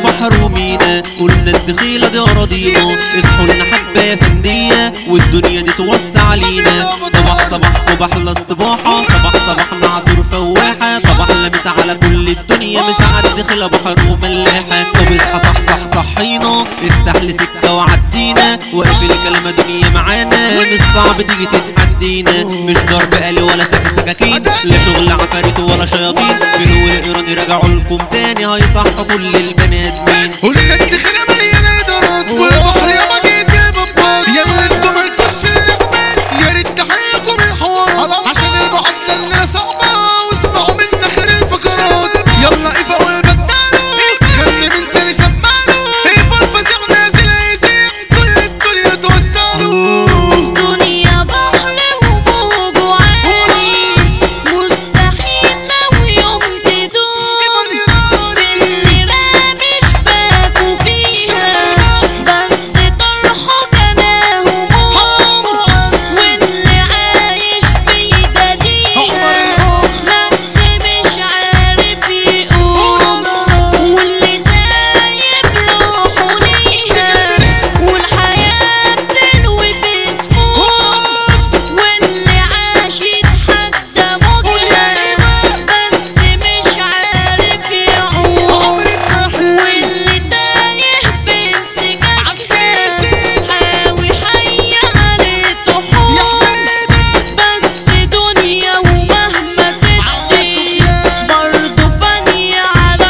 بحر ومينا قلنا الدخيلة دي أراضينا اصحوا لنا حبة يا فندية والدنيا دي توسع علينا صباح صباح وبحلى اصطباحة صباح صباح معدور فواحة صباح لمس على كل الدنيا مساعة الدخيلة بحر وملاحة طب اصحى صح صح صحينا افتح لي سكة وعدينا واقفل كلمة دنيا معانا مش صعب تيجي تتحدينا مش ضرب آلي ولا سكة سكاكين لا شغل عفاريت ولا شياطين بنو الإيراني رجعوا لكم تاني هيصحوا كل البني آدمين ولنا الدخلة مليانة إدارات والبحر يا مجيد يا بابات يا اللي انتم مالكوش في اللعبات يا ريت تحيكم الحوار عشان المعادلة اللي صعبة واسمعوا من آخر الفقرات يلا ايفا والبدالو غني من تاني سمعلو ايفا الفزيع نازل هيزيع كل الدنيا توسعلو دنيا بحر وموج وعالي مستحيل لو يوم تدوم باللي رامي شباكه فيها بس طرحه جناه هموم واللي عايش بيداديها لف مش عارف يقوم واللي سايب روحه ليها والحياة بتلوي بسموم واللي عاش يتحدى موتها بس مش عارف يعوم واللي تايه بين سكاكها حاوي حي عليه طحون بس دنيا ومهما تدي برضه فانية على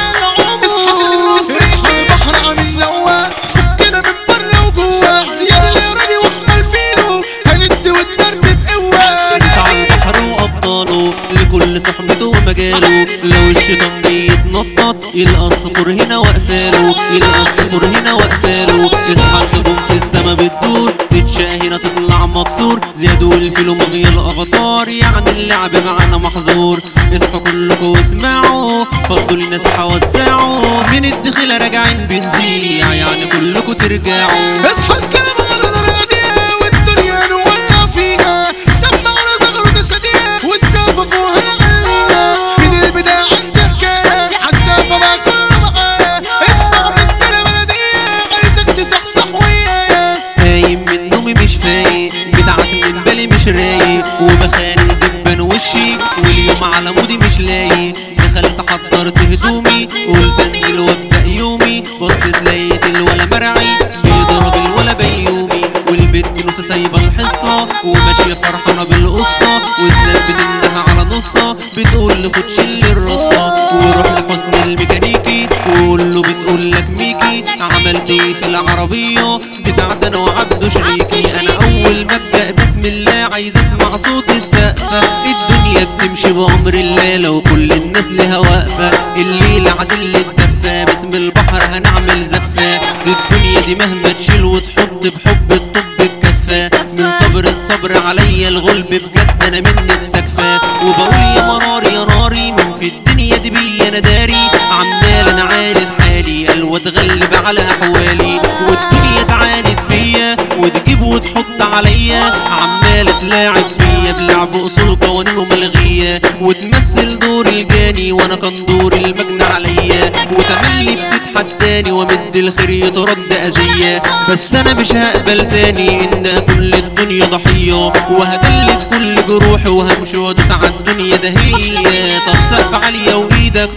العموم اصحى البحر عامل نواة فكنا من بره وجوه زياد الإيراني واحمل فينو هندي والدرب بقوة ناس على البحر وأبطاله لكل صحبته ومجاله لو الشيطان جاي يتنطط يلقى الصخور هنا واقفاله يلقى الصخور هنا واقفاله يصحى النجوم في السما بتدور تتشاء هنا تطلع مكسور زياد والفيلو مغيا الأفاتار يعني اللعب معانا محظور اصحوا كلكم واسمعوا فضوا لنا ساحة وسعوا من الدخلة راجعين بنزيع يعني كلكم ترجعوا اصحى الكلام على الراديو والدنيا نولع فيها سمعنا زغرة الشديد والسافة فوقها العليا من البداية عندي حكاية عالسافة مع كل معايا اسمع من تاني بلدية عايزك تصحصح ويايا قايم من نومي مش فايق بتاعت من بالي مش رايق وبخانق دبان وشي واليوم على مودي مش لايق دخلت حضرت هدومي قلت انزل وابدا يومي بصيت لقيت الولا مرعي بيضرب الولا بيومي والبت نص سايبه الحصه وماشيه فرحانه بالقصه وسناب بتنده على نصها بتقول له خد شيل الرصه وروح لحسن الميكانيكي وقول له بتقول لك ميكي عملت ايه في العربيه بتاعت انا وعبده شريكي انا اول ما ابدا بسم الله عايز اسمع صوت السقفه الدنيا بتمشي بامر الله لو كل الناس لها واقفه الليله عدل الدفه باسم البحر هنعمل زفه الدنيا دي مهما تشيل وتحط بحب الطب الكفه من صبر الصبر عليا الغلب بجد انا مني استكفى وبقول يا مراري يا ناري من في الدنيا دي بي انا داري عمال انا عارف حالي قال واتغلب على احوالي والدنيا تعاند فيا وتجيب وتحط عليا عمال تلاعب فيا بلعب اصول قوانين وملغيه وتمثل دور الجاني وانا كان دور المجني عليا وتملي بتتحداني ومد الخير يترد اذيه بس انا مش هقبل تاني ان اكون للدنيا ضحيه وهدلك كل جروحي وهمشي وادوس على الدنيا ده هي طب سقف عاليه وايدك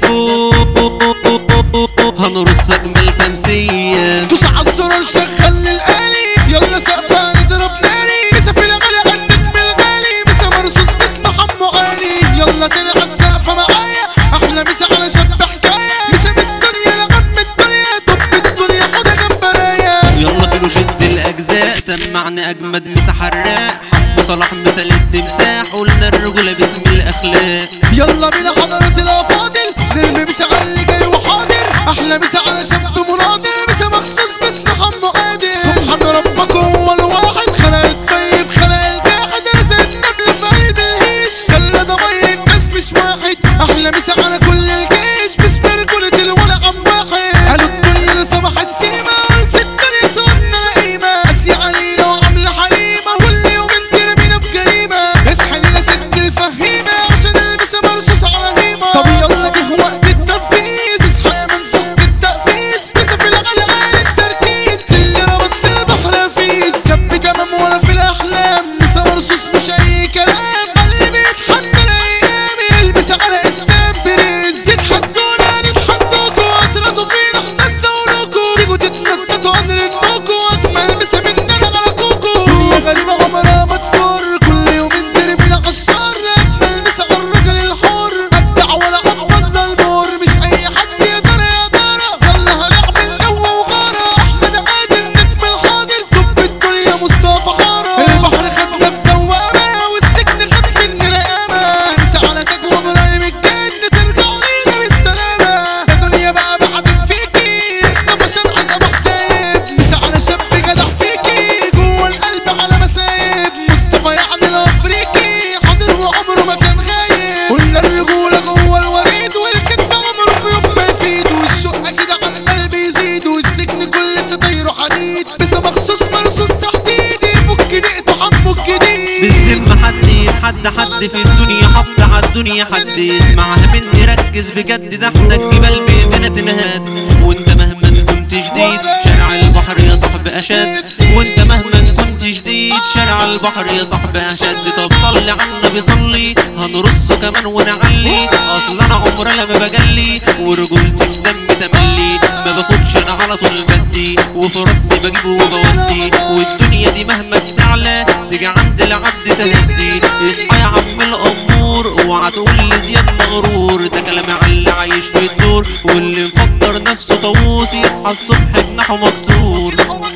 فوق هنرص اجمل تمثيه دوس عالزرار شغل الآلي يلا سقفة نضرب ناري مسا في الغالي عندك بالغالي مسا مرصوص باسم حمو عالي يلا تاني عالسقفة معايا أحلى مسا على شاب حكاية مسا من الدنيا لغم الدنيا طب الدنيا خدها جنبرايا يلا فيلو شد الاجزاء سمعنا اجمد مسا حراق حب صلاح مثال التمساح قلنا الرجوله باسم الاخلاق يلا بينا حضرة الأفاضل نرمي مسا على اللي جاي وحاضر أحلى مسا على شاب مناضل مسا مخصوص باسم حمو قادر سبحان ربك هو الواحد خلق الطيب خلق الجاحد رزق النبل في قلب الهيش خلى ضمير الناس مش واحد أحلى مسا على كل الجيش باسم رجولة الولع عم واحد قالوا الدنيا اللي صبحت سينما قلت الدنيا صورنا قيمة قاسية علينا وعاملة حليمة كل يوم ترمينا في جريمة اصحى لنا ست الفهيمة عشان المسا مرصوص على هيمة طب يلا جه وقت التنفيذ اصحى يا من فوق التقفيز البحر يا صاحبي هشد طب صلي على النبي صلي هنرصه كمان ونعلي اصل انا عمري لما بجلي ورجولتي في دمي تملي ما باخدش انا على طول بدي وفي راسي بجيب وبودي والدنيا دي مهما بتعلى تيجي عند العبد تهدي اصحى يا عم الامور اوعى تقول لي زياد مغرور ده كلامي على اللي عايش في الدور واللي مفكر نفسه طاووس يصحى الصبح جناحه مكسور